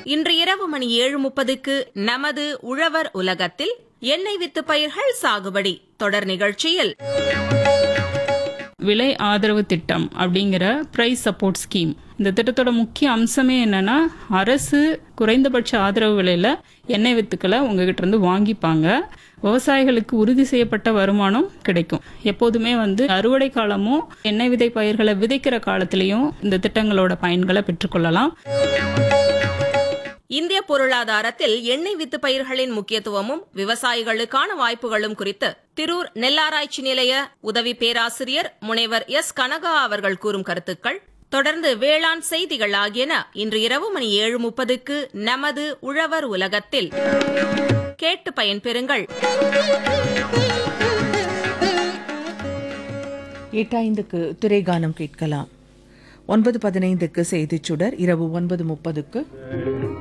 இன்று இரவு மணி ஏழு முப்பதுக்கு நமது உழவர் உலகத்தில் எண்ணெய் வித்து பயிர்கள் சாகுபடி தொடர் நிகழ்ச்சியில் விலை ஆதரவு திட்டம் அப்படிங்கிற பிரைஸ் சப்போர்ட் ஸ்கீம் இந்த திட்டத்தோட முக்கிய அம்சமே என்னன்னா அரசு குறைந்தபட்ச ஆதரவு விலையில எண்ணெய் வித்துக்களை உங்ககிட்ட இருந்து வாங்கிப்பாங்க விவசாயிகளுக்கு உறுதி செய்யப்பட்ட வருமானம் கிடைக்கும் எப்போதுமே வந்து அறுவடை காலமும் எண்ணெய் விதை பயிர்களை விதைக்கிற காலத்திலையும் இந்த திட்டங்களோட பயன்களை பெற்றுக்கொள்ளலாம் இந்திய பொருளாதாரத்தில் எண்ணெய் வித்து பயிர்களின் முக்கியத்துவமும் விவசாயிகளுக்கான வாய்ப்புகளும் குறித்து திரூர் நெல்லாராய்ச்சி நிலைய உதவி பேராசிரியர் முனைவர் எஸ் கனகா அவர்கள் கூறும் கருத்துக்கள் தொடர்ந்து வேளாண் செய்திகள் ஆகியன இன்று இரவு மணி ஏழு முப்பதுக்கு நமது உழவர் உலகத்தில் கேட்டு பயன்பெறுங்கள் எட்டாய்ந்துக்கு திரைகானம் கேட்கலாம் ஒன்பது பதினைந்துக்கு செய்திச் சுடர் இரவு ஒன்பது முப்பதுக்கு